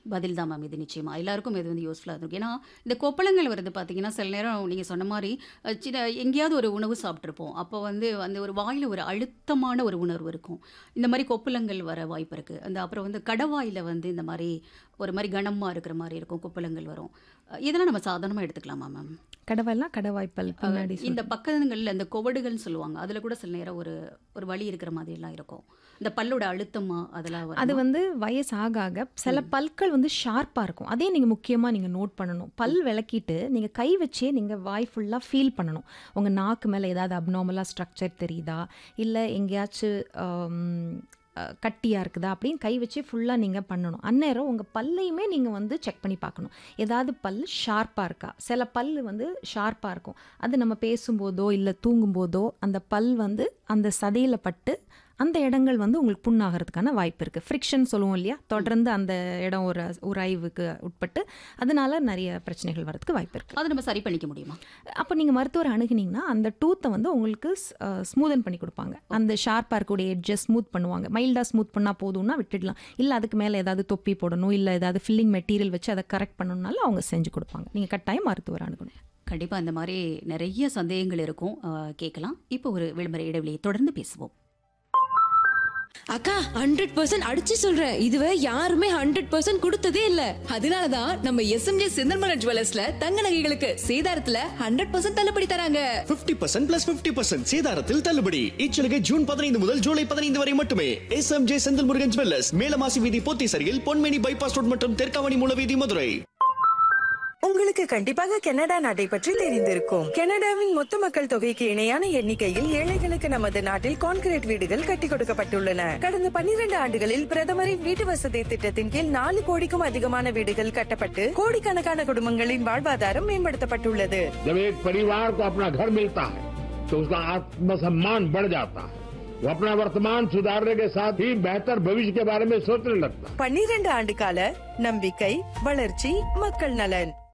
பதில் தான் மேம் இது நிச்சயமா எல்லாருக்கும் இது வந்து யூஸ்ஃபுல்லாக இருக்கும் ஏன்னா இந்த கொப்பளங்கள் வருது பார்த்தீங்கன்னா சில நேரம் நீங்கள் சொன்ன மாதிரி அஹ், சின்ன எங்கேயாவது ஒரு உணவு சாப்பிட்ருப்போம் அப்போ வந்து அந்த ஒரு வாயில் ஒரு அழுத்தமான ஒரு உணர்வு இருக்கும் இந்த மாதிரி கொப்பளங்கள் வர வாய்ப்பு இருக்குது அந்த அப்புறம் வந்து கடவாயில் வந்து இந்த மாதிரி ஒரு மாதிரி கனமாக இருக்கிற மாதிரி இருக்கும் கொப்பளங்கள் வரும் அஹ், இதெல்லாம் நம்ம சாதாரணமாக எடுத்துக்கலாமா மேம் கடவாய்லாம் கடவாய்ப்பல் பின்னாடி இந்த பக்கங்களில் இந்த கொவடுகள்னு சொல்லுவாங்க அதில் கூட சில நேரம் ஒரு ஒரு வலி இருக்கிற மாதிரிலாம் இருக்கும் இந்த பல்லோட அழுத்தமா அதெல்லாம் அது வரும் வந்து வயசு ஆக ஆக சில பற்கள் வந்து ஷார்ப்பாக இருக்கும் அதே நீங்கள் முக்கியமாக நீங்கள் நோட் பண்ணணும் பல் விளக்கிட்டு நீங்கள் கை வச்சே நீங்கள் வாய் ஃபுல்லாக ஃபீல் பண்ணணும் உங்கள் நாக்கு மேலே ஏதாவது அப்நார்மலாக ஸ்ட்ரக்சர் தெரியுதா இல்லை எங்கேயாச்சும் கட்டியாக இருக்குதா அப்படின்னு கை வச்சே ஃபுல்லாக நீங்கள் பண்ணணும் அந்நேரம் உங்கள் பல்லையுமே நீங்கள் வந்து செக் பண்ணி பார்க்கணும் ஏதாவது பல் ஷார்ப்பாக இருக்கா சில பல் வந்து ஷார்ப்பாக இருக்கும் அது நம்ம பேசும்போதோ இல்லை தூங்கும்போதோ அந்த பல் வந்து அந்த சதையில் பட்டு அந்த இடங்கள் வந்து உங்களுக்கு புண்ணாகிறதுக்கான வாய்ப்பு இருக்குது ஃப்ரிக்ஷன் சொல்லுவோம் இல்லையா தொடர்ந்து அந்த இடம் ஒரு உராய்வுக்கு உட்பட்டு அதனால நிறைய பிரச்சனைகள் வரதுக்கு வாய்ப்பு இருக்குது அதை நம்ம சரி பண்ணிக்க முடியுமா அப்போ நீங்கள் மருத்துவர் அணுகுனீங்கன்னா அந்த டூத்தை வந்து உங்களுக்கு ஸ்மூதன் பண்ணி கொடுப்பாங்க அந்த ஷார்ப்பாக இருக்கக்கூடிய எட்ஜஸ் ஸ்மூத் பண்ணுவாங்க மைல்டாக ஸ்மூத் பண்ணால் போதும்னா விட்டுடலாம் இல்லை அதுக்கு மேலே ஏதாவது தொப்பி போடணும் இல்லை ஏதாவது ஃபில்லிங் மெட்டீரியல் வச்சு அதை கரெக்ட் பண்ணணும்னாலும் அவங்க செஞ்சு கொடுப்பாங்க நீங்கள் கட்டாயம் மருத்துவர் அணுகணும் கண்டிப்பாக இந்த மாதிரி நிறைய சந்தேகங்கள் இருக்கும் அஹ், கேட்கலாம் இப்போ ஒரு விளம்பர இடைவெளியை தொடர்ந்து பேசுவோம் அக்கா ஹண்ட்ரட் பர்சன்ட் அடிச்சு சொல்றேன் இதுவரை யாருமே ஹண்ட்ரட் பர்சன்ட் கொடுத்ததே இல்ல அதனாலதான் நம்ம எஸ்எம்ஜே செந்தல்மலர் ஜுவல்லர்ஸ்ல தங்க நகைகளுக்கு சேதாரத்துல ஹண்ட்ரட் பர்சன்ட் தள்ளுபடி தராங்க 50% பர்சன்ட் பிளஸ் பிப்டி பர்சன்ட் சேதாரத்தில் தள்ளுபடி இச்சலுகை ஜூன் பதினைந்து முதல் ஜூலை பதினைந்து வரை மட்டுமே S M J Senthil Murugan jewellers Melamasi வீதி போத்தீசரியில் பொன்மேனி பைபாஸ் ரோட் மற்றும் தெற்காவணி மூலவீதி மதுரை உங்களுக்கு கண்டிப்பாக கனடா நாட்டை பற்றி தெரிந்திருக்கும் கனடாவின் மொத்த மக்கள் தொகைக்கு இணையான எண்ணிக்கையில் ஏழைகளுக்கு நமது நாட்டில் கான்கிரீட் வீடுகள் கட்டி கொடுக்கப்பட்டுள்ளன கடந்த 12 ஆண்டுகளில் பிரதமரின் வீட்டு வசதி திட்டத்தின் கீழ் நாலு கோடிக்கும் அதிகமான வீடுகள் கட்டப்பட்டு கோடிக்கணக்கான குடும்பங்களின் வாழ்வாதாரம் மேம்படுத்தப்பட்டுள்ளது जब एक परिवार को अपना घर मिलता है तो उसका आत्मसम्मान बढ़ जाता है वो अपना वर्तमान सुधारने के साथ ही बेहतर भविष्य के बारे में सोचने लगता है 12 ஆண்டு கால நம்பிக்கை வளர்ச்சி மக்கள் நலன்